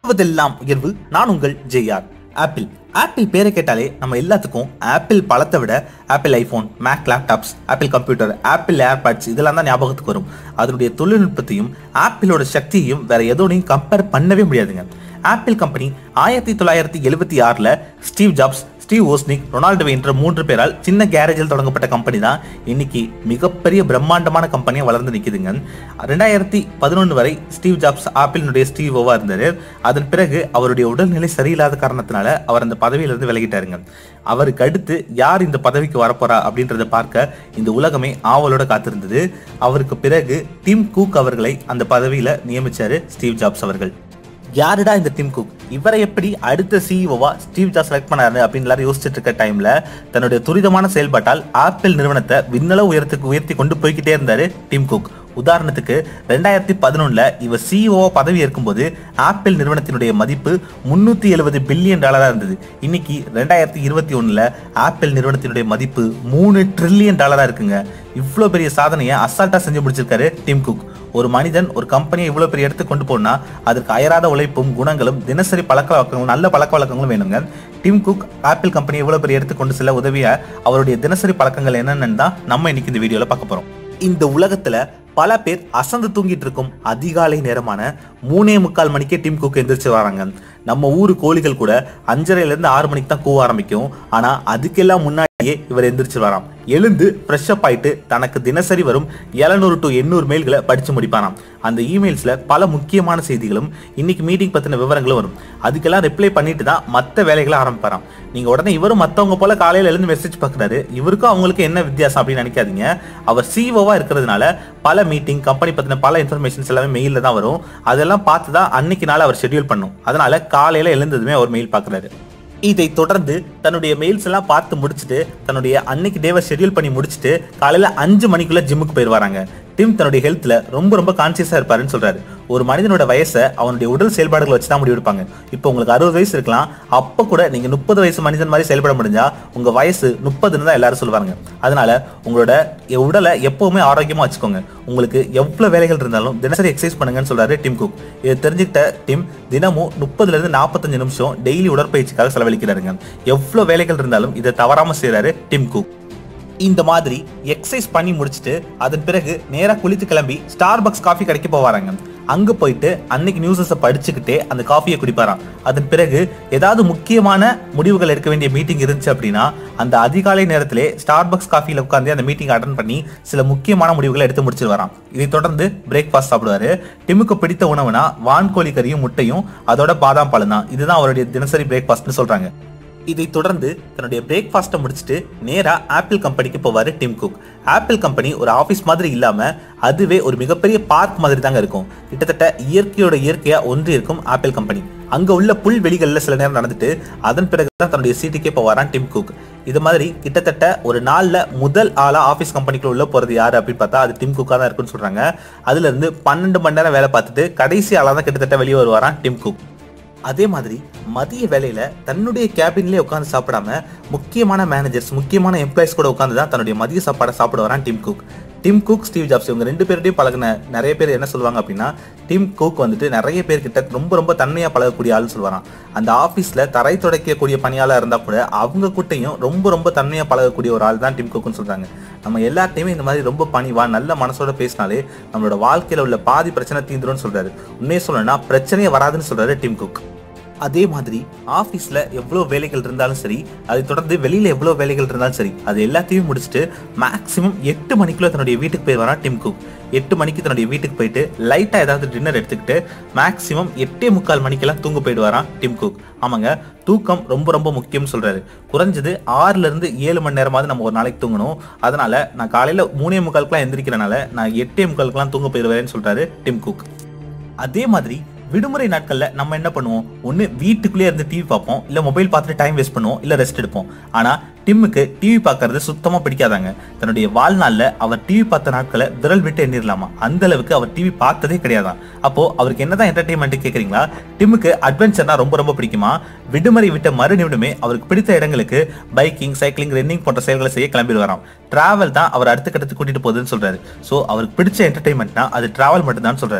ஆக்குவதெல்லாம் உயர்வு நான் உங்கள் ஜேஆர் ஆப்பிள் ஆப்பிள் பேரை கேட்டாலே நம்ம எல்லாத்துக்கும் ஆப்பிள் பழத்தை விட Apple iPhone Mac laptops Apple computer Apple AirPods இதெல்லாம் தான் ஞாபகத்துக்கு வரும் அதனுடைய தொழில்நுட்பத்தையும் ஆப்பிளோட சக்தியையும் வேற எதோடையும் கம்பேர் பண்ணவே முடியாதுங்க ஆப்பிள் கம்பெனி ஆயிரத்தி தொள்ளாயிரத்தி எழுபத்தி ஆறில் Steve Jobs Steve Wozniak Ronaldo என்ற மூன்று பேரால் சின்ன கேரேஜில் தொடங்கப்பட்ட கம்பெனி தான் இன்னைக்கு மிகப்பெரிய பிரம்மாண்டமான கம்பெனியாக வளர்ந்து நிற்குதுங்க ரெண்டாயிரத்தி பதினொன்று வரை ஸ்டீவ் ஜாப்ஸ் ஆப்பிளினுடைய ஸ்டீவோவா இருந்தார் அதன் பிறகு அவருடைய உடல்நிலை சரியில்லாத காரணத்தினால அவர் அந்த பதவியிலிருந்து விலகிட்டாருங்க அவருக்கு அடுத்து யார் இந்த பதவிக்கு வரப்போறா அப்படின்றத பார்க்க இந்த உலகமே ஆவலோட காத்திருந்தது அவருக்கு பிறகு டிம் கூக் அவர்களை அந்த பதவியில நியமிச்சாரு ஸ்டீவ் ஜாப்ஸ் அவர்கள் யாருடா இந்த டிம் குக் இவரை எப்படி அடுத்த சிஇஓவா ஸ்டீவ் ஜாஸ் செலக்ட் பண்ணாரு அப்படின்னு எல்லாரும் யோசிச்சுட்டு இருக்க டைம்ல தன்னுடைய துரிதமான செயல்பாட்டால் ஆப்பிள் நிறுவனத்தை விண்ணளவு உயரத்துக்கு உயர்த்தி கொண்டு போய்கிட்டே இருந்தாரு டிம் குக் உதாரணத்துக்கு ரெண்டாயிரத்தி பதினொன்னுல இவர் சிஇஓ பதவி ஏற்கும்போது ஆப்பிள் நிறுவனத்தினுடைய மதிப்பு முன்னூத்தி எழுபது பில்லியன் டாலரா இருந்தது இன்னைக்கு ரெண்டாயிரத்தி இருபத்தி ஒண்ணுல ஆப்பிள் நிறுவனத்தினுடைய மதிப்பு மூணு ட்ரில்லியன் டாலரா இருக்குங்க இவ்வளோ பெரிய சாதனையை அசால்ட்டா செஞ்சு முடிச்சிருக்காரு டிம் குக் ஒரு மனிதன் ஒரு கம்பெனியை இவ்வளவு பெரிய இடத்துக்கு கொண்டு போனா அதற்கு அயராத உழைப்பும் குணங்களும் தினசரி பழக்க வழக்கங்களும் நல்ல பழக்க வழக்கங்களும் வேணுங்க டிம் குக் ஆப்பிள் கம்பெனி இவ்வளவு பெரிய இடத்துக்கு கொண்டு செல்ல உதவிய அவருடைய தினசரி பழக்கங்கள் என்னென்னு தான் நம்ம இன்னைக்கு இந்த வீடியோல பார்க்க போறோம் இந்த உலகத்துல பல பேர் அசந்து தூங்கிட்டு இருக்கும் அதிகாலை நேரமான மூணே முக்கால் மணிக்கே டிம் குக் எந்திரிச்சு வராங்க நம்ம ஊரு கோழிகள் கூட அஞ்சரைல இருந்து ஆறு மணிக்கு தான் கூவ ஆரம்பிக்கும் ஆனா அதுக்கெல்லாம் முன்னாடியே இவர் எந்திரிச்சு வராம் எழுந்து ஃப்ரெஷ் அப் ஆயிட்டு தனக்கு தினசரி வரும் 700 டு எண்ணூறு மெயில்களை படிச்சு முடிப்பாராம் அந்த இமெயில்ஸ்ல பல முக்கியமான செய்திகளும் இன்னைக்கு மீட்டிங் பத்தின விவரங்களும் வரும் அதுக்கெல்லாம் ரிப்ளை பண்ணிட்டு தான் மற்ற வேலைகளை ஆரம்பிப்பாராம் நீங்க உடனே இவரும் மத்தவங்க போல காலையில எழுந்து மெசேஜ் பார்க்குறாரு இவருக்கும் அவங்களுக்கு என்ன வித்தியாசம் அப்படின்னு நினைக்காதீங்க அவர் சிஓவா இருக்கிறதுனால பல மீட்டிங் கம்பெனி பத்தின பல இன்ஃபர்மேஷன்ஸ் எல்லாமே மெயிலில் தான் வரும் அதெல்லாம் பார்த்து தான் அன்னைக்கு நாள் அவர் ஷெட்யூல் பண்ணும் அதனால காலையில எழுந்ததுமே அவர் மெயில் பார்க்குறாரு இதை தொடர்ந்து தன்னுடைய மெயில்ஸ் எல்லாம் பார்த்து முடிச்சுட்டு தன்னுடைய அன்னைக்கு டேவை ஷெட்யூல் பண்ணி முடிச்சுட்டு காலையில அஞ்சு மணிக்குள்ள ஜிம்முக்கு போயிடுவாராங்க டிம் தன்னுடைய ஹெல்த்ல ரொம்ப ரொம்ப கான்சியஸா இருப்பாருன்னு சொல்றாரு ஒரு மனிதனோட வயசை அவனுடைய உடல் செயல்பாடுகளை வச்சு தான் முடிவெடுப்பாங்க இப்போ உங்களுக்கு அறுபது வயசு இருக்கலாம் அப்போ கூட நீங்க முப்பது வயசு மனிதன் மாதிரி செயல்பட முடிஞ்சா உங்க வயசு முப்பதுன்னு தான் எல்லாரும் சொல்லுவாங்க அதனால உங்களோட உடலை எப்பவுமே ஆரோக்கியமா வச்சுக்கோங்க உங்களுக்கு எவ்வளவு வேலைகள் இருந்தாலும் தினசரி எக்ஸசைஸ் பண்ணுங்கன்னு சொல்றாரு டிம் குக் இதை தெரிஞ்சுக்கிட்ட டிம் தினமும் முப்பதுல இருந்து நாற்பத்தஞ்சு நிமிஷம் டெய்லி உடற்பயிற்சிக்காக செலவழிக்கிறாருங்க எவ்வளவு வேலைகள் இருந்தாலும் இதை தவறாம செய்றாரு டிம் குக் இந்த மாதிரி எக்ஸசைஸ் பண்ணி முடிச்சுட்டு அதன் பிறகு நேரா குளித்து கிளம்பி ஸ்டார் பக்ஸ் காஃபி கடைக்கு போவாராங்க அங்க போயிட்டு அன்னைக்கு நியூஸஸை படிச்சுக்கிட்டே அந்த காஃபியை குடிப்பாராம் அதன் பிறகு ஏதாவது முக்கியமான முடிவுகள் எடுக்க வேண்டிய மீட்டிங் இருந்துச்சு அப்படின்னா அந்த அதிகாலை நேரத்திலே ஸ்டார் பக்ஸ் காஃபியில் உட்காந்து அந்த மீட்டிங் அட்டன் பண்ணி சில முக்கியமான முடிவுகளை எடுத்து முடிச்சிருவாராம் இதை தொடர்ந்து பிரேக்ஃபாஸ்ட் சாப்பிடுவாரு டிமுக்கு பிடித்த உணவுனா வான்கோழி கறியும் முட்டையும் அதோட பாதாம் பாலும் தான் இதுதான் அவருடைய தினசரி பிரேக்ஃபாஸ்ட்னு சொல்றாங்க இதை தொடர்ந்து தன்னுடைய பிரேக்ஃபாஸ்ட்டை முடிச்சுட்டு நேரா ஆப்பிள் கம்பெனிக்கு போவாரு டிம் குக் ஆப்பிள் கம்பெனி ஒரு ஆபீஸ் மாதிரி இல்லாம அதுவே ஒரு மிகப்பெரிய பார்க் மாதிரி தாங்க இருக்கும் கிட்டத்தட்ட இயற்கையோட இயற்கையா ஒன்றி இருக்கும் ஆப்பிள் கம்பெனி அங்க உள்ள புல் வெளிகள்ல சில நேரம் நடந்துட்டு அதன் பிறகு தான் தன்னுடைய சீட்டுக்கே போவாராம் டிம் குக் இது மாதிரி கிட்டத்தட்ட ஒரு நாள்ல முதல் ஆளா ஆபீஸ் கம்பெனிக்குள்ள உள்ள போறது யாரு அப்படின்னு பார்த்தா அது டிம் குக்கா தான் இருக்குன்னு சொல்றாங்க அதுல இருந்து பன்னெண்டு மணி நேரம் வேலை பார்த்துட்டு கடைசி ஆளா தான் கிட்டத்தட்ட வெளியே வருவாராம் டிம் குக் அதே மாதிரி மதிய வேலையில தன்னுடைய கேபின்லேயே உட்காந்து சாப்பிடாம முக்கியமான மேனேஜர்ஸ் முக்கியமான எம்ப்ளாயிஸ் கூட உட்காந்து தான் தன்னுடைய மதிய சாப்பாடை சாப்பிட வரான் Tim Cook Tim Cook Steve Jobs இவங்க ரெண்டு பேர்ட்டையும் பழகின நிறைய பேர் என்ன சொல்லுவாங்க அப்படின்னா டிம் குக் வந்துட்டு நிறைய பேர்கிட்ட ரொம்ப ரொம்ப தன்மையா பழகக்கூடிய ஆள்னு சொல்லுவாராம் அந்த ஆஃபீஸ்ல தரை துடைக்கக்கூடிய பணியாளர் இருந்தா கூட அவங்க கூட்டையும் ரொம்ப ரொம்ப தன்மையா பழகக்கூடிய ஒரு ஆள் தான் டிம் குக்னு சொல்றாங்க நம்ம எல்லார்ட்டையுமே இந்த மாதிரி ரொம்ப பணிவா நல்ல மனசோட பேசினாலே நம்மளோட வாழ்க்கையில உள்ள பாதி பிரச்சனை தீந்துரும்னு சொல்றாரு உண்மையை சொல்லணும்னா பிரச்சனையே வராதுன்னு சொல்றாரு டிம் குக் அதே மாதிரி ஆஃபீஸில் எவ்வளோ வேலைகள் இருந்தாலும் சரி அதை தொடர்ந்து வெளியில் எவ்வளோ வேலைகள் இருந்தாலும் சரி அது எல்லாத்தையும் முடிச்சுட்டு மேக்ஸிமம் எட்டு மணிக்குள்ள தன்னுடைய வீட்டுக்கு போயிடுவாரான் டிம் குக் எட்டு மணிக்கு தன்னுடைய வீட்டுக்கு போயிட்டு லைட்டாக ஏதாவது டின்னர் எடுத்துக்கிட்டு மேக்ஸிமம் எட்டே முக்கால் மணிக்கெல்லாம் தூங்க போயிடுவாராம் டிம் குக் ஆமாங்க தூக்கம் ரொம்ப ரொம்ப முக்கியம்னு சொல்றாரு குறைஞ்சது ஆறுல இருந்து ஏழு மணி நேரமாவது நம்ம ஒரு நாளைக்கு தூங்கணும் அதனால நான் காலையில மூணே முக்காலுக்குலாம் எந்திரிக்கிறனால நான் எட்டே முக்காலுக்குலாம் தூங்க போயிடுவேன்னு சொல்றாரு டிம் குக் அதே மாதிரி விடுமுறை நாட்கள்ல நம்ம என்ன பண்ணுவோம் ஒண்ணு வீட்டுக்குள்ளே இருந்து டிவி பார்ப்போம் இல்ல மொபைல் பார்த்துட்டு டைம் வேஸ்ட் பண்ணுவோம் இல்ல ரெஸ்ட் எடுப்போம் ஆனா டிம்முக்கு டிவி பார்க்கறது சுத்தமா பிடிக்காதாங்க தன்னுடைய வாழ்நாள்ல அவர் டிவி பார்த்த நாட்களை விரல் விட்டு எண்ணிரலாமா அந்த அளவுக்கு அவர் டிவி பார்த்ததே கிடையாதான் அப்போ அவருக்கு என்னதான் என்டர்டைன்மெண்ட் கேக்குறீங்களா டிம்முக்கு அட்வென்ச்சர்னா ரொம்ப ரொம்ப பிடிக்குமா விடுமுறை விட்ட மறு நிமிடமே அவருக்கு பிடித்த இடங்களுக்கு பைக்கிங் சைக்கிளிங் ரன்னிங் போன்ற செயல்களை செய்ய கிளம்பிடுவாராம் டிராவல் தான் அவர் அடுத்த கட்டத்துக்கு கூட்டிட்டு போகுதுன்னு சொல்றாரு சோ அவருக்கு பிடிச்ச என்டர்டைன்மெண்ட்னா அது டிராவல் மட்டும்தான் சொல்றாரு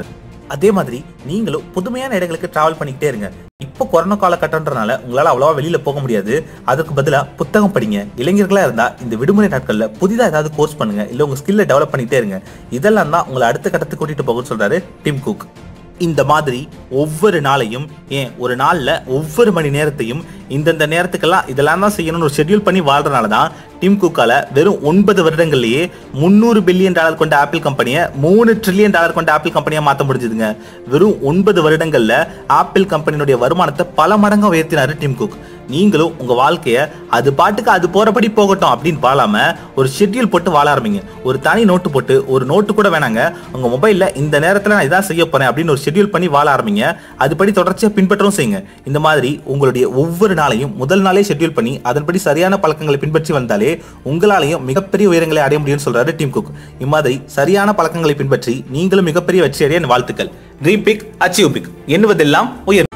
அதே மாதிரி நீங்களும் புதுமையான இடங்களுக்கு டிராவல் பண்ணிக்கிட்டே இருங்க இப்போ கொரோனா காலகட்டம்ன்றனால உங்களால அவ்வளவா வெளியில போக முடியாது அதுக்கு பதிலா புத்தகம் படிங்க இளைஞர்களா இருந்தா இந்த விடுமுறை நாட்கள்ல புதிதா ஏதாவது கோர்ஸ் பண்ணுங்க இல்ல உங்க ஸ்கில்லை டெவலப் பண்ணிட்டே இருங்க இதெல்லாம் தான் உங்களை அடுத்த கட்டத்துக்கு கூட்டிட்டு போகும்னு சொல்றாரு டிம் குக் இந்த மாதிரி ஒவ்வொரு நாளையும் ஏன் ஒரு நாள்ல ஒவ்வொரு மணி நேரத்தையும் இந்தந்த நேரத்துக்கெல்லாம் இதெல்லாம் தான் செய்யணும்னு ஒரு ஷெட்யூல் பண்ணி வாழ்றனால தான் டிம் குக்கால வெறும் ஒன்பது வருடங்கள்லயே முந்நூறு பில்லியன் டாலர் கொண்ட ஆப்பிள் கம்பெனியை மூணு ட்ரில்லியன் டாலர் கொண்ட ஆப்பிள் கம்பெனியா மாத்த முடிஞ்சதுங்க வெறும் ஒன்பது வருடங்கள்ல ஆப்பிள் கம்பெனியுடைய வருமானத்தை பல மடங்கா உயர்த்தினாரு டிம் குக் நீங்களும் உங்க வாழ்க்கைய அது பாட்டுக்கு அது போறபடி போகட்டும் அப்படின்னு வாழாம ஒரு ஷெட்யூல் போட்டு வாழ ஆரம்பிங்க ஒரு தனி நோட்டு போட்டு ஒரு நோட்டு கூட வேணாங்க உங்க மொபைல்ல இந்த நேரத்துல நான் இதான் செய்ய போறேன் அப்படின்னு ஒரு ஷெட்யூல் பண்ணி வாழ ஆரம்பிங்க அதுபடி தொடர்ச்சியா பின்பற்றவும் செய்யுங்க இந்த மாதிரி உங்களுடைய ஒவ்வொரு நாளையும் முதல் நாளே ஷெட்யூல் பண்ணி அதன்படி சரியான பழக்கங்களை பின்பற்றி வந்தாலே உங்களாலையும் மிகப்பெரிய உயரங்களை அடைய முடியும்னு சொல்றாரு டீம் குக் இம்மாதிரி சரியான பழக்கங்களை பின்பற்றி நீங்களும் மிகப்பெரிய வெற்றி அடைய என் வாழ்த்துக்கள் ட்ரீம் பிக் அச்சீவ் பிக் எண்ணுவதெல்லாம் உயர்